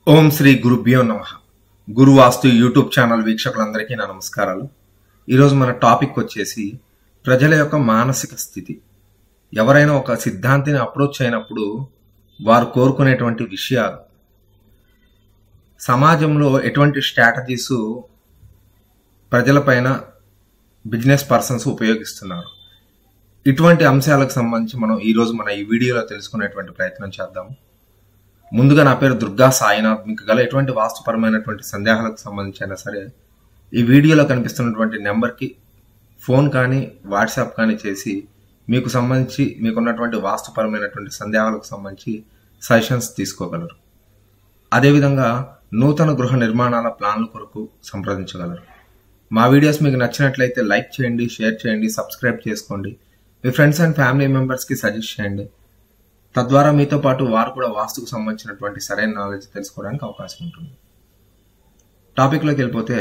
ఓం శ్రీ గురుభ్యో నమ గురువాస్తు YouTube channel వీక్షకులందరికీ నా నమస్కారాలు ఈరోజు మన టాపిక్ వచ్చేసి ప్రజల యొక్క మానసిక స్థితి ఎవరైనా ఒక సిద్ధాంతిని అప్రోచ్ అయినప్పుడు వారు కోరుకునేటువంటి విషయాలు సమాజంలో ఎటువంటి స్ట్రాటజీస్ ప్రజలపైన బిజినెస్ పర్సన్స్ ఉపయోగిస్తున్నారు ఇటువంటి అంశాలకు సంబంధించి మనం ఈరోజు మన ఈ వీడియోలో తెలుసుకునేటువంటి ప్రయత్నం చేద్దాం ముందుగా నా పేరు దుర్గా సాయినాథ్ మీకు గల ఎటువంటి వాస్తుపరమైనటువంటి సందేహాలకు సంబంధించి అయినా సరే ఈ వీడియోలో కనిపిస్తున్నటువంటి నెంబర్కి ఫోన్ కానీ వాట్సాప్ కానీ చేసి మీకు సంబంధించి మీకున్నటువంటి వాస్తుపరమైనటువంటి సందేహాలకు సంబంధించి సజెషన్స్ తీసుకోగలరు అదేవిధంగా నూతన గృహ నిర్మాణాల ప్లాన్ల కొరకు సంప్రదించగలరు మా వీడియోస్ మీకు నచ్చినట్లయితే లైక్ చేయండి షేర్ చేయండి సబ్స్క్రైబ్ చేసుకోండి మీ ఫ్రెండ్స్ అండ్ ఫ్యామిలీ మెంబర్స్కి సజెస్ట్ చేయండి తద్వారా మీతో పాటు వారు కూడా వాస్తుకు సంబంధించినటువంటి సరైన నాలెడ్జ్ తెలుసుకోవడానికి అవకాశం ఉంటుంది టాపిక్లోకి వెళ్ళిపోతే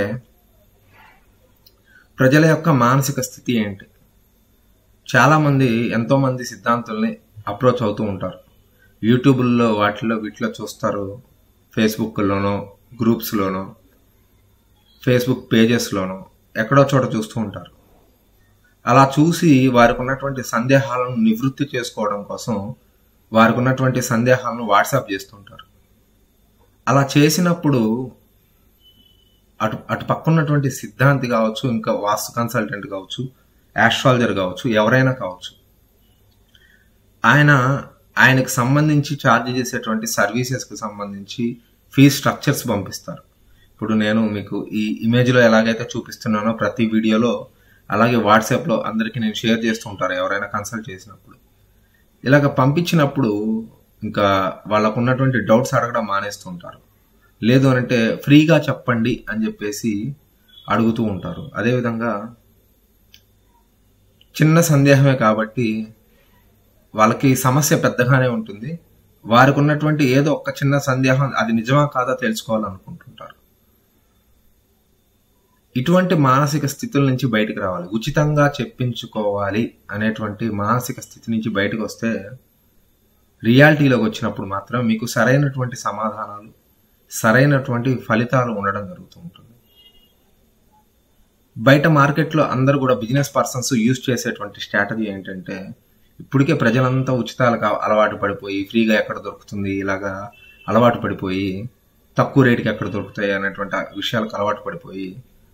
ప్రజల యొక్క మానసిక స్థితి ఏంటి చాలామంది ఎంతోమంది సిద్ధాంతుల్ని అప్రోచ్ అవుతూ ఉంటారు యూట్యూబ్లో వాటిలో వీటిలో చూస్తారు ఫేస్బుక్లోనో గ్రూప్స్లోనో ఫేస్బుక్ పేజెస్లోనో ఎక్కడో చోట చూస్తూ ఉంటారు అలా చూసి వారికి ఉన్నటువంటి సందేహాలను నివృత్తి చేసుకోవడం కోసం వారికి ఉన్నటువంటి సందేహాలను వాట్సాప్ చేస్తుంటారు అలా చేసినప్పుడు అటు అటు పక్కన్నటువంటి సిద్ధాంతి కావచ్చు ఇంకా వాస్తు కన్సల్టెంట్ కావచ్చు యాస్ట్రాలజర్ కావచ్చు ఎవరైనా కావచ్చు ఆయన ఆయనకు సంబంధించి ఛార్జ్ చేసేటువంటి సర్వీసెస్కి సంబంధించి ఫీ స్ట్రక్చర్స్ పంపిస్తారు ఇప్పుడు నేను మీకు ఈ ఇమేజ్లో ఎలాగైతే చూపిస్తున్నానో ప్రతి వీడియోలో అలాగే వాట్సాప్లో అందరికీ నేను షేర్ చేస్తూ ఉంటారు ఎవరైనా కన్సల్ట్ చేసినప్పుడు ఇలాగ పంపించినప్పుడు ఇంకా వాళ్ళకు ఉన్నటువంటి డౌట్స్ అడగడం మానేస్తుంటారు లేదు అంటే ఫ్రీగా చెప్పండి అని చెప్పేసి అడుగుతూ ఉంటారు అదేవిధంగా చిన్న సందేహమే కాబట్టి వాళ్ళకి సమస్య పెద్దగానే ఉంటుంది వారికి ఉన్నటువంటి ఏదో ఒక చిన్న సందేహం అది నిజమా కాదా తెలుసుకోవాలనుకుంటుంటారు ఇటువంటి మానసిక స్థితుల నుంచి బయటకు రావాలి ఉచితంగా చెప్పించుకోవాలి అనేటువంటి మానసిక స్థితి నుంచి బయటకు వస్తే రియాలిటీలోకి వచ్చినప్పుడు మాత్రం మీకు సరైనటువంటి సమాధానాలు సరైనటువంటి ఫలితాలు ఉండడం జరుగుతూ ఉంటుంది బయట మార్కెట్లో అందరూ కూడా బిజినెస్ పర్సన్స్ యూజ్ చేసేటువంటి స్ట్రాటజీ ఏంటంటే ఇప్పటికే ప్రజలంతా ఉచితాలకు అలవాటు పడిపోయి ఫ్రీగా ఎక్కడ దొరుకుతుంది ఇలాగా అలవాటు పడిపోయి తక్కువ రేటుకి ఎక్కడ దొరుకుతాయి అనేటువంటి విషయాలకు అలవాటు పడిపోయి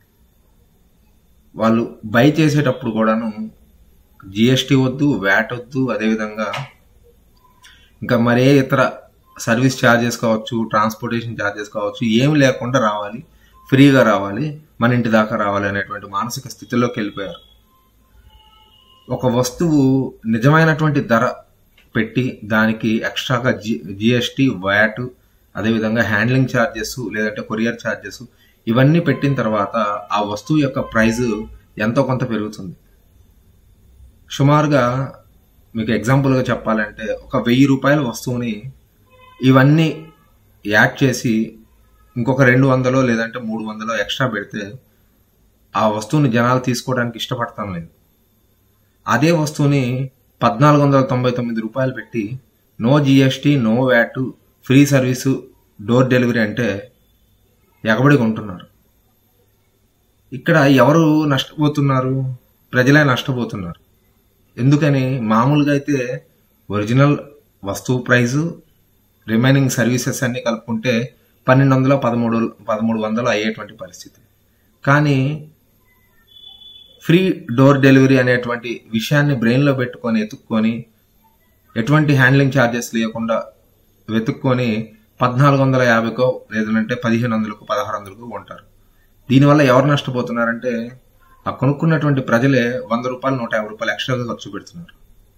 వాళ్ళు బై చేసేటప్పుడు కూడాను జిఎస్టీ వద్దు వ్యాట్ వద్దు అదేవిధంగా ఇంకా మరే ఇతర సర్వీస్ ఛార్జెస్ కావచ్చు ట్రాన్స్పోర్టేషన్ ఛార్జెస్ కావచ్చు ఏమి లేకుండా రావాలి ఫ్రీగా రావాలి మన ఇంటి దాకా రావాలి అనేటువంటి మానసిక స్థితిలోకి వెళ్ళిపోయారు ఒక వస్తువు నిజమైనటువంటి ధర పెట్టి దానికి ఎక్స్ట్రాగా జి జిఎస్టీ వ్యాట్ అదేవిధంగా హ్యాండ్లింగ్ ఛార్జెస్ లేదంటే కొరియర్ ఛార్జెస్ ఇవన్నీ పెట్టిన తర్వాత ఆ వస్తువు యొక్క ప్రైజ్ ఎంతో కొంత పెరుగుతుంది సుమారుగా మీకు ఎగ్జాంపుల్గా చెప్పాలంటే ఒక వెయ్యి రూపాయల వస్తువుని ఇవన్నీ యాడ్ చేసి ఇంకొక రెండు వందలో లేదంటే మూడు వందలో ఎక్స్ట్రా పెడితే ఆ వస్తువుని జనాలు తీసుకోవడానికి ఇష్టపడతాం లేదు అదే వస్తువుని పద్నాలుగు వందల తొంభై తొమ్మిది రూపాయలు పెట్టి no GST no VAT free service door delivery అంటే ఎగబడి కొంటున్నారు ఇక్కడ ఎవరు నష్టపోతున్నారు ప్రజలే నష్టపోతున్నారు ఎందుకని మామూలుగా అయితే ఒరిజినల్ వస్తువు ప్రైజు రిమైనింగ్ సర్వీసెస్ అన్ని కలుపుకుంటే పన్నెండు వందల పదమూడు పదమూడు వందలు అయ్యేటువంటి పరిస్థితి కానీ ఫ్రీ డోర్ డెలివరీ అనేటువంటి విషయాన్ని బ్రెయిన్లో పెట్టుకొని ఎత్తుక్కొని ఎటువంటి హ్యాండ్లింగ్ ఛార్జెస్ లేకుండా వెతుక్కొని పద్నాలుగు వందల యాభైకో లేదంటే పదిహేను వందలకు పదహారు వందలకు కొంటారు దీనివల్ల ఎవరు నష్టపోతున్నారంటే ఆ కొనుక్కున్నటువంటి ప్రజలే వంద రూపాయలు నూట యాభై రూపాయలు ఎక్స్ట్రాగా ఖర్చు పెడుతున్నారు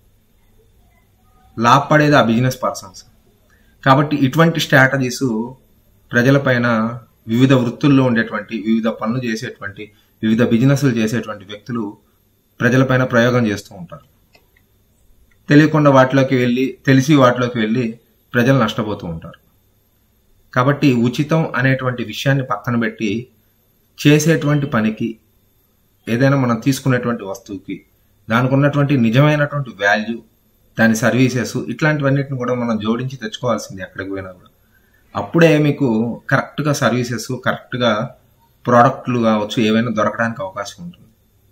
లాభపడేది ఆ బిజినెస్ పర్సన్స్ కాబట్టి ఇటువంటి స్ట్రాటజీస్ ప్రజలపైన వివిధ వృత్తుల్లో ఉండేటువంటి వివిధ పనులు చేసేటువంటి వివిధ బిజినెస్లు చేసేటువంటి వ్యక్తులు ప్రజలపైన ప్రయోగం చేస్తూ ఉంటారు తెలియకుండా వాటిలోకి వెళ్ళి తెలిసి వాటిలోకి వెళ్ళి ప్రజలు నష్టపోతూ ఉంటారు కాబట్టి ఉచితం అనేటువంటి విషయాన్ని పక్కన పెట్టి చేసేటువంటి పనికి ఏదైనా మనం తీసుకునేటువంటి వస్తువుకి దానికి ఉన్నటువంటి నిజమైనటువంటి వాల్యూ దాని సర్వీసెస్ ఇట్లాంటివన్నిటిని కూడా మనం జోడించి తెచ్చుకోవాల్సింది ఎక్కడికి పోయినా కూడా అప్పుడే మీకు కరెక్ట్గా సర్వీసెస్ కరెక్ట్గా ప్రోడక్ట్లు కావచ్చు ఏవైనా దొరకడానికి అవకాశం ఉంటుంది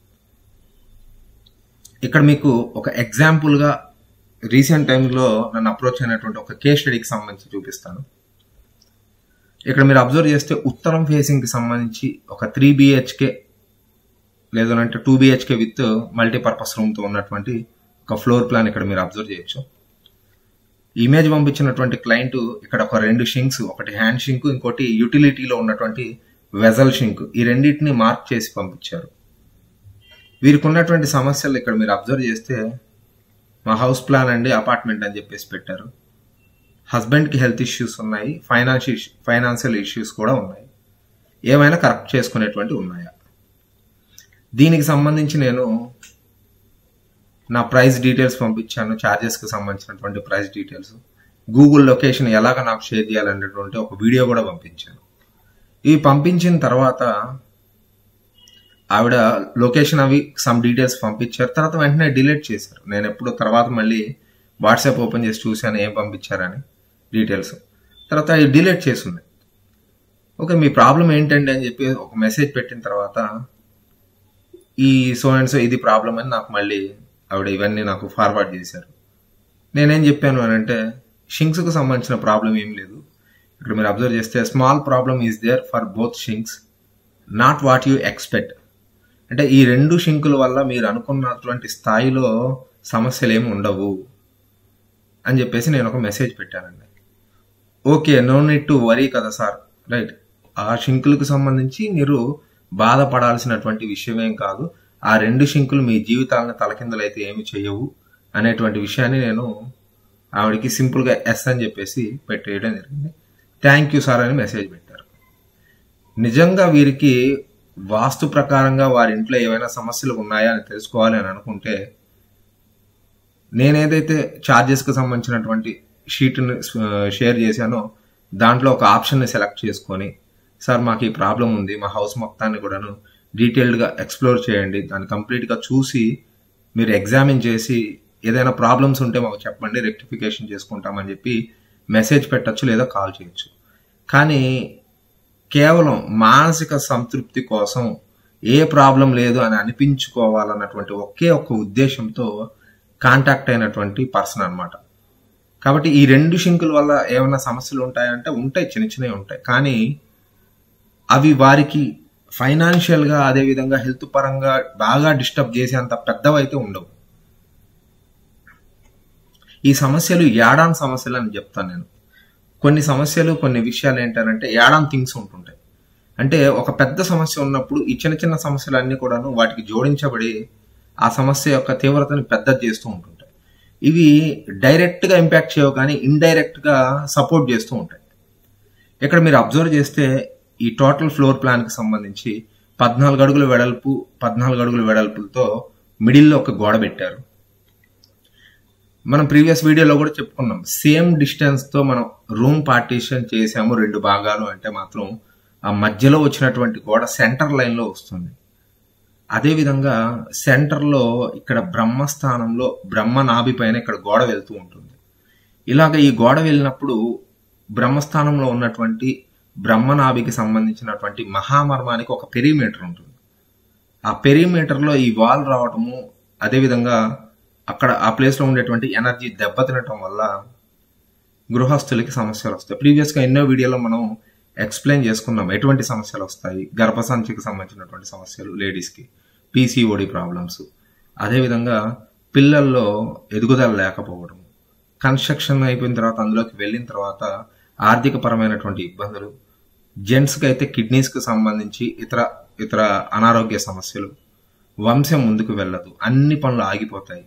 ఇక్కడ మీకు ఒక ఎగ్జాంపుల్గా రీసెంట్ టైంలో నన్ను అప్రోచ్ అయినటువంటి ఒక కేస్ స్టడీకి సంబంధించి చూపిస్తాను ఇక్కడ మీరు అబ్జర్వ్ చేస్తే ఉత్తరం ఫేసింగ్కి సంబంధించి ఒక త్రీ బిహెచ్కే లేదంటే టూ బిహెచ్కే విత్ మల్టీపర్పస్ రూమ్తో ఉన్నటువంటి ఒక ఫ్లోర్ ప్లాన్ ఇక్కడ మీరు అబ్జర్వ్ చేయొచ్చు ఇమేజ్ పంపించినటువంటి క్లయింట్ ఇక్కడ ఒక రెండు షింక్స్ ఒకటి హ్యాండ్ షింక్ ఇంకోటి యూటిలిటీలో ఉన్నటువంటి వెజల్ షింక్ ఈ రెండింటిని మార్క్ చేసి పంపించారు వీరికి ఉన్నటువంటి సమస్యలు ఇక్కడ మీరు అబ్జర్వ్ చేస్తే మా హౌస్ ప్లాన్ అండి అపార్ట్మెంట్ అని చెప్పేసి పెట్టారు హస్బెండ్కి హెల్త్ ఇష్యూస్ ఉన్నాయి ఫైనాన్షియల్ ఫైనాన్షియల్ ఇష్యూస్ కూడా ఉన్నాయి ఏమైనా కరెక్ట్ చేసుకునేటువంటి ఉన్నాయా దీనికి సంబంధించి నేను నా ప్రైస్ డీటెయిల్స్ పంపించాను ఛార్జెస్కి సంబంధించినటువంటి ప్రైస్ డీటెయిల్స్ గూగుల్ లొకేషన్ ఎలాగ నాకు షేర్ చేయాలనేటువంటి ఒక వీడియో కూడా పంపించాను ఇవి పంపించిన తర్వాత ఆవిడ లొకేషన్ అవి సమ్ డీటెయిల్స్ పంపించారు తర్వాత వెంటనే డిలీట్ చేశారు నేను ఎప్పుడు తర్వాత మళ్ళీ వాట్సాప్ ఓపెన్ చేసి చూశాను ఏం పంపించారని డీటెయిల్స్ తర్వాత అవి డిలీట్ చేసింది ఓకే మీ ప్రాబ్లం ఏంటండి అని చెప్పి ఒక మెసేజ్ పెట్టిన తర్వాత ఈ సో అండ్ సో ఇది ప్రాబ్లం అని నాకు మళ్ళీ ఆవిడ ఇవన్నీ నాకు ఫార్వర్డ్ చేశారు నేనేం చెప్పాను అని అంటే షింక్స్కి సంబంధించిన ప్రాబ్లం ఏం లేదు ఇక్కడ మీరు అబ్జర్వ్ చేస్తే small problem is there for both sinks not what you expect అంటే ఈ రెండు షింకుల వల్ల మీరు అనుకున్నటువంటి స్థాయిలో సమస్యలు ఏమి ఉండవు అని చెప్పేసి నేను ఒక మెసేజ్ పెట్టానండి okay no need to worry కదా సార్ రైట్ ఆ షింకులకు సంబంధించి మీరు బాధపడాల్సినటువంటి విషయమేం కాదు ఆ రెండు షింకులు మీ జీవితాలను తలకిందలైతే ఏమి చేయవు అనేటువంటి విషయాన్ని నేను ఆవిడకి సింపుల్గా ఎస్ అని చెప్పేసి పెట్టేయడం జరిగింది థ్యాంక్ యూ సార్ అని మెసేజ్ పెట్టారు నిజంగా వీరికి వాస్తు ప్రకారంగా వారి ఇంట్లో ఏవైనా సమస్యలు ఉన్నాయా అని తెలుసుకోవాలి అని అనుకుంటే నేనేదైతే ఛార్జెస్కి సంబంధించినటువంటి షీట్ని షేర్ చేశానో దాంట్లో ఒక ఆప్షన్ని సెలెక్ట్ చేసుకొని సార్ మాకు ఈ ప్రాబ్లం ఉంది మా హౌస్ మొత్తాన్ని కూడాను డీటెయిల్డ్గా ఎక్స్ప్లోర్ చేయండి దాన్ని కంప్లీట్గా చూసి మీరు ఎగ్జామిన్ చేసి ఏదైనా ప్రాబ్లమ్స్ ఉంటే మాకు చెప్పండి రెక్టిఫికేషన్ చేసుకుంటామని చెప్పి మెసేజ్ పెట్టచ్చు లేదా కాల్ చేయొచ్చు కానీ కేవలం మానసిక సంతృప్తి కోసం ఏ ప్రాబ్లం లేదు అని అనిపించుకోవాలన్నటువంటి ఒకే ఒక్క ఉద్దేశంతో కాంటాక్ట్ అయినటువంటి పర్సన్ అనమాట కాబట్టి ఈ రెండు షింకుల వల్ల ఏమైనా సమస్యలు ఉంటాయంటే ఉంటాయి చిన్న చిన్నవి ఉంటాయి కానీ అవి వారికి ఫైనాన్షియల్గా అదేవిధంగా హెల్త్ పరంగా బాగా డిస్టర్బ్ చేసేంత పెద్దవైతే ఉండవు ఈ సమస్యలు యాడాన్ సమస్యలు అని చెప్తాను నేను కొన్ని సమస్యలు కొన్ని విషయాలు ఏంటంటే యాడాన్ థింగ్స్ ఉంటుంటాయి అంటే ఒక పెద్ద సమస్య ఉన్నప్పుడు ఈ చిన్న చిన్న సమస్యలు అన్ని కూడాను వాటికి జోడించబడి ఆ సమస్య యొక్క తీవ్రతను పెద్ద చేస్తూ ఉంటుంటాయి ఇవి డైరెక్ట్గా ఇంపాక్ట్ చేయవు కానీ ఇండైరెక్ట్గా సపోర్ట్ చేస్తూ ఉంటాయి ఇక్కడ మీరు అబ్జర్వ్ చేస్తే ఈ టోటల్ ఫ్లోర్ ప్లాన్కి సంబంధించి పద్నాలుగు అడుగుల వెడల్పు పద్నాలుగు అడుగుల వెడల్పులతో మిడిల్లో ఒక గోడ పెట్టారు మనం ప్రీవియస్ వీడియోలో కూడా చెప్పుకున్నాం సేమ్ డిస్టెన్స్తో మనం రూమ్ పార్టీషన్ చేసాము రెండు భాగాలు అంటే మాత్రం ఆ మధ్యలో వచ్చినటువంటి గోడ సెంటర్ లైన్లో వస్తుంది అదేవిధంగా సెంటర్లో ఇక్కడ బ్రహ్మస్థానంలో బ్రహ్మ నాభి పైన ఇక్కడ గోడ వెళ్తూ ఉంటుంది ఇలాగ ఈ గోడ వెళ్ళినప్పుడు బ్రహ్మస్థానంలో ఉన్నటువంటి బ్రహ్మనాభికి సంబంధించినటువంటి మహామర్మానికి ఒక పెరిమీటర్ ఉంటుంది ఆ పెరిమీటర్లో ఈ వాల్ రావటము అదేవిధంగా అక్కడ ఆ ప్లేస్లో ఉండేటువంటి ఎనర్జీ దెబ్బతినటం వల్ల గృహస్థులకి సమస్యలు వస్తాయి ప్రీవియస్గా ఎన్నో వీడియోలో మనం ఎక్స్ప్లెయిన్ చేసుకున్నాం ఎటువంటి సమస్యలు వస్తాయి గర్భసంచికి సంబంధించినటువంటి సమస్యలు లేడీస్కి పీసీఓడి ప్రాబ్లమ్స్ అదేవిధంగా పిల్లల్లో ఎదుగుదల లేకపోవడం కన్స్ట్రక్షన్ అయిపోయిన తర్వాత అందులోకి వెళ్ళిన తర్వాత ఆర్థిక పరమైనటువంటి ఇబ్బందులు జెంట్స్కి అయితే కిడ్నీస్కి సంబంధించి ఇతర ఇతర అనారోగ్య సమస్యలు వంశం ముందుకు వెళ్ళదు అన్ని పనులు ఆగిపోతాయి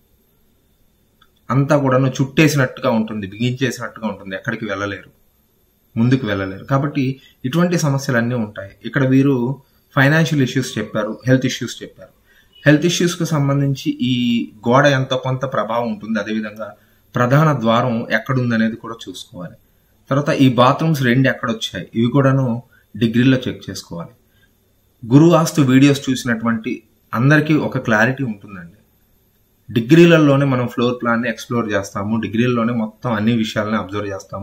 అంతా కూడాను చుట్టేసినట్టుగా ఉంటుంది బిగించేసినట్టుగా ఉంటుంది ఎక్కడికి వెళ్ళలేరు ముందుకు వెళ్ళలేరు కాబట్టి ఇటువంటి సమస్యలు అన్నీ ఉంటాయి ఇక్కడ వీరు ఫైనాన్షియల్ ఇష్యూస్ చెప్పారు హెల్త్ ఇష్యూస్ చెప్పారు హెల్త్ ఇష్యూస్కి సంబంధించి ఈ గోడ ఎంతో కొంత ప్రభావం ఉంటుంది అదేవిధంగా ప్రధాన ద్వారం ఎక్కడుందనేది కూడా చూసుకోవాలి తర్వాత ఈ బాత్రూమ్స్ రెండు ఎక్కడొచ్చాయి ఇవి కూడాను డిగ్రీలో చెక్ చేసుకోవాలి గురు ఆస్తు వీడియోస్ చూసినటువంటి అందరికీ ఒక క్లారిటీ ఉంటుందండి డిగ్రీలలోనే మనం ఫ్లోర్ ప్లాన్ని ఎక్స్ప్లోర్ చేస్తాము డిగ్రీల్లోనే మొత్తం అన్ని విషయాలని అబ్జర్వ్ చేస్తాము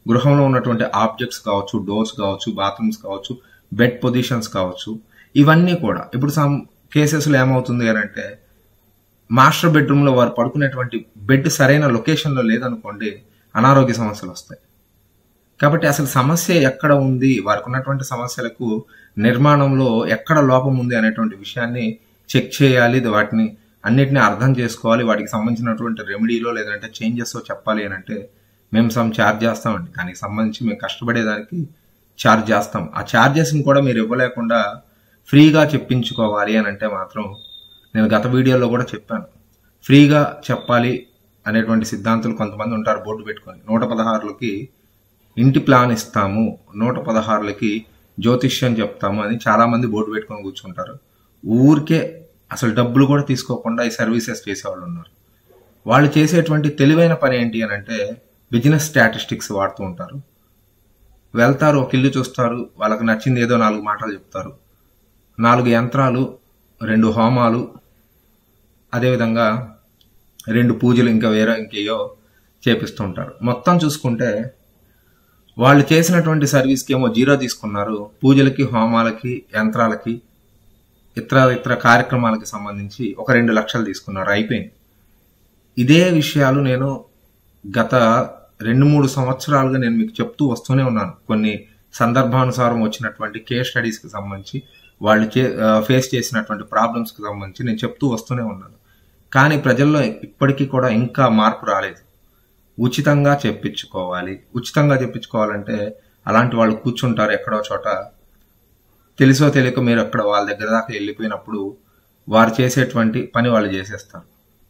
గృహంలో ఉన్నటువంటి ఆబ్జెక్ట్స్ కావచ్చు డోర్స్ కావచ్చు బాత్రూమ్స్ కావచ్చు బెడ్ పొజిషన్స్ కావచ్చు ఇవన్నీ కూడా ఇప్పుడు సమ్ కేసెస్లో ఏమవుతుంది అని అంటే మాస్టర్ బెడ్రూమ్లో వారు పడుకునేటువంటి బెడ్ సరైన లొకేషన్లో లేదనుకోండి అనారోగ్య సమస్యలు వస్తాయి కాబట్టి అసలు సమస్య ఎక్కడ ఉంది వారికి ఉన్నటువంటి సమస్యలకు నిర్మాణంలో ఎక్కడ లోపం ఉంది అనేటువంటి విషయాన్ని చెక్ చేయాలి వాటిని అన్నిటిని అర్థం చేసుకోవాలి వాటికి సంబంధించినటువంటి రెమెడీలో లేదంటే చేంజెస్ చెప్పాలి అని అంటే మేము సమ్ ఛార్జ్ చేస్తామండి దానికి సంబంధించి మేము కష్టపడేదానికి ఛార్జ్ చేస్తాం ఆ ఛార్జెస్ని కూడా మీరు ఇవ్వలేకుండా ఫ్రీగా చెప్పించుకోవాలి అని అంటే మాత్రం నేను గత వీడియోలో కూడా చెప్పాను ఫ్రీగా చెప్పాలి అనేటువంటి సిద్ధాంతులు కొంతమంది ఉంటారు బోర్డు పెట్టుకొని నూట పదహారులకి ఇంటి ప్లాన్ ఇస్తాము నూట పదహారులకి జ్యోతిష్యం చెప్తాము అని చాలా మంది బోర్డు పెట్టుకొని కూర్చుంటారు ఊరికే అసలు డబ్బులు కూడా తీసుకోకుండా ఈ సర్వీసెస్ చేసేవాళ్ళు ఉన్నారు వాళ్ళు చేసేటువంటి తెలివైన పని ఏంటి అని అంటే బిజినెస్ స్టాటిస్టిక్స్ వాడుతూ ఉంటారు వెళ్తారు ఒక ఇల్లు చూస్తారు వాళ్ళకి నచ్చింది ఏదో నాలుగు మాటలు చెప్తారు నాలుగు యంత్రాలు రెండు హోమాలు అదేవిధంగా రెండు పూజలు ఇంకా వేరే ఇంకేయో చేపిస్తుంటారు మొత్తం చూసుకుంటే వాళ్ళు చేసినటువంటి సర్వీస్కి ఏమో జీరో తీసుకున్నారు పూజలకి హోమాలకి యంత్రాలకి ఇతర ఇతర కార్యక్రమాలకి సంబంధించి ఒక రెండు లక్షలు తీసుకున్నారు అయిపోయింది ఇదే విషయాలు నేను గత రెండు మూడు సంవత్సరాలుగా నేను మీకు చెప్తూ వస్తూనే ఉన్నాను కొన్ని సందర్భానుసారం వచ్చినటువంటి కేస్ స్టడీస్కి సంబంధించి వాళ్ళు చే ఫేస్ చేసినటువంటి ప్రాబ్లమ్స్కి సంబంధించి నేను చెప్తూ వస్తూనే ఉన్నాను కానీ ప్రజల్లో ఇప్పటికీ కూడా ఇంకా మార్పు రాలేదు ఉచితంగా చెప్పించుకోవాలి ఉచితంగా చెప్పించుకోవాలంటే అలాంటి వాళ్ళు కూర్చుంటారు ఎక్కడో చోట తెలుసో తెలియక మీరు అక్కడ వాళ్ళ దగ్గర దాకా వెళ్ళిపోయినప్పుడు వారు చేసేటువంటి పని వాళ్ళు చేసేస్తారు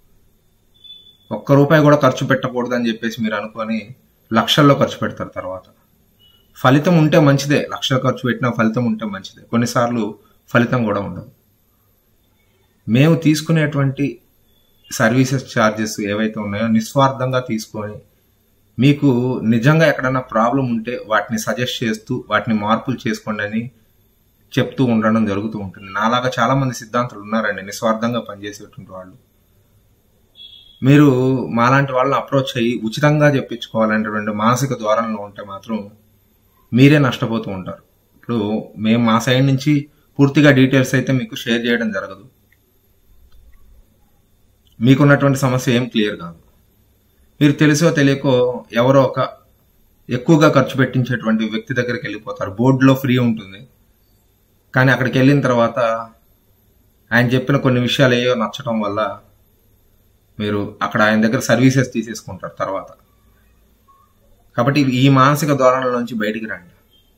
ఒక్క రూపాయి కూడా ఖర్చు పెట్టకూడదు అని చెప్పేసి మీరు అనుకొని లక్షల్లో ఖర్చు పెడతారు తర్వాత ఫలితం ఉంటే మంచిదే లక్షలు ఖర్చు పెట్టినా ఫలితం ఉంటే మంచిదే కొన్నిసార్లు ఫలితం కూడా ఉండదు మేము తీసుకునేటువంటి సర్వీసెస్ ఛార్జెస్ ఏవైతే ఉన్నాయో నిస్వార్థంగా తీసుకొని మీకు నిజంగా ఎక్కడైనా ప్రాబ్లం ఉంటే వాటిని సజెస్ట్ చేస్తూ వాటిని మార్పులు చేసుకోండి అని చెప్తూ ఉండడం జరుగుతూ ఉంటుంది నాలాగా చాలా మంది సిద్ధాంతులు ఉన్నారండి నిస్వార్థంగా పనిచేసేటువంటి వాళ్ళు మీరు మాలాంటి వాళ్ళని అప్రోచ్ అయ్యి ఉచితంగా చెప్పించుకోవాలనేటువంటి మానసిక ద్వారంలో ఉంటే మాత్రం మీరే నష్టపోతూ ఉంటారు ఇప్పుడు మేము మా సైడ్ నుంచి పూర్తిగా డీటెయిల్స్ అయితే మీకు షేర్ చేయడం జరగదు మీకున్నటువంటి సమస్య ఏం క్లియర్ కాదు మీరు తెలుసో తెలియకో ఎవరో ఒక ఎక్కువగా ఖర్చు పెట్టించేటువంటి వ్యక్తి దగ్గరికి వెళ్ళిపోతారు బోర్డులో ఫ్రీ ఉంటుంది కానీ అక్కడికి వెళ్ళిన తర్వాత ఆయన చెప్పిన కొన్ని విషయాలు ఏయో నచ్చడం వల్ల మీరు అక్కడ ఆయన దగ్గర సర్వీసెస్ తీసేసుకుంటారు తర్వాత కాబట్టి ఈ మానసిక ధోరణుల నుంచి బయటికి రండి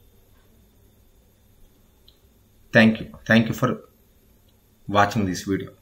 thank you thank you for watching this video